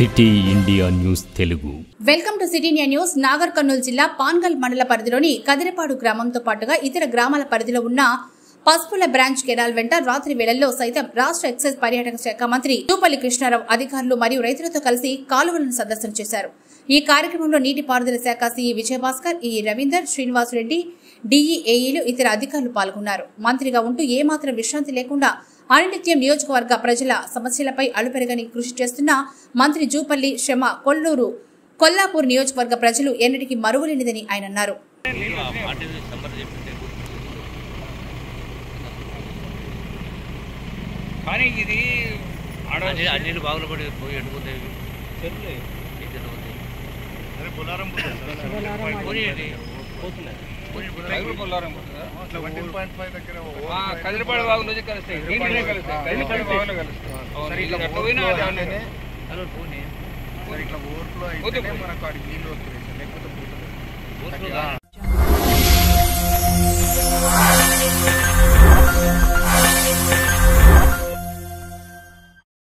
City India news Telugu welcome to city India news Nagar Kurnool జిల్లా పాన్గల్ మండల పరిధిలోని కదిరపాడు గ్రామంతో పాటుగా ఇతర గ్రామాల పరిధిలో ఉన్న పసుపుల బ్రాంచ్ కెనాల్ వెంట రాత్రి వేళల్లో సైతం రాష్ట్ర ఎక్సైజ్ పర్యాటక శాఖ మంత్రి జూపల్లి కృష్ణారావు అధికారులు మరియు రైతులతో కలిసి కాలువలను సందర్శన చేశారు ఈ కార్యక్రమంలో నీటిపారుదల శాఖ సిఈ విజయభాస్కర్ ఈ రవీందర్ శ్రీనివాసరెడ్డి డిఈఏఈలు ఇతర అధికారులు పాల్గొన్నారు మంత్రిగా ఉంటూ ఏమాత్రం విశ్రాంతి లేకుండా అనినిత్యం నియోజకవర్గ ప్రజల సమస్యలపై అలుపెరగని కృషి చేస్తున్న మంత్రి జూపల్లి శ్రమ కొల్లూరు కొల్లాపూర్ నియోజకవర్గ ప్రజలు ఎన్నటికీ మరువలేనిదని ఆయన అన్నారు కానీ ఇది ఆడ అన్ని అన్నిటి బాగులు పడి పోయి ఎండుకుంటాయి పోనీయండి రైతులు పొల్లారం పోతుందా? ఆ, కదిరిపాడు బాగు నుంచి కలుస్తాయి దీంట్లోనే కలుస్తాయి కదిరిపాడు బాగులో కలుస్తాయి అవును, ఇది అట్లా పోయినా అది అన్నీ. హలో పోనీ పోతే పోనీ. ఊర్లో